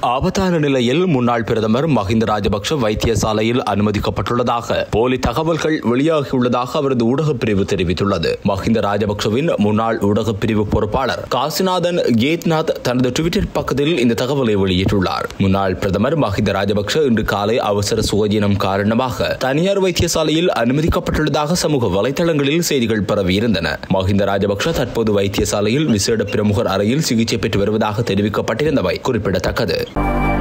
ஆபத்தான நிலையில் முன்னாள் பிரதமர் மஹிந்த ராஜபக்ஷ வைத்தியசாலையில் அனுமதிக்கப்பட்டுள்ளதாக போலி தகவல்கள் வெளியாகியுள்ளதாக அவரது ஊடகப் பிரிவு தெரிவித்துள்ளது மஹிந்த ராஜபக்ஷவின் முன்னாள் ஊடகப் பிரிவு பொறுப்பாளர் காசிநாதன் கேத்நாத் தனது டுவிட்டர் பக்கத்தில் இந்த தகவலை வெளியிட்டுள்ளார் முன்னாள் பிரதமர் மஹிந்த ராஜபக்ஷ இன்று காலை அவசர சுகஜீனம் காரணமாக தனியார் வைத்தியசாலையில் அனுமதிக்கப்பட்டுள்ளதாக சமூக வலைதளங்களில் செய்திகள் பரவியிருந்தன மஹிந்த ராஜபக்ஷ தற்போது வைத்தியசாலையில் விசேட பிரமுகர் அறையில் சிகிச்சை பெற்று வருவதாக தெரிவிக்கப்பட்டிருந்தவை குறிப்பிடத்தக்கது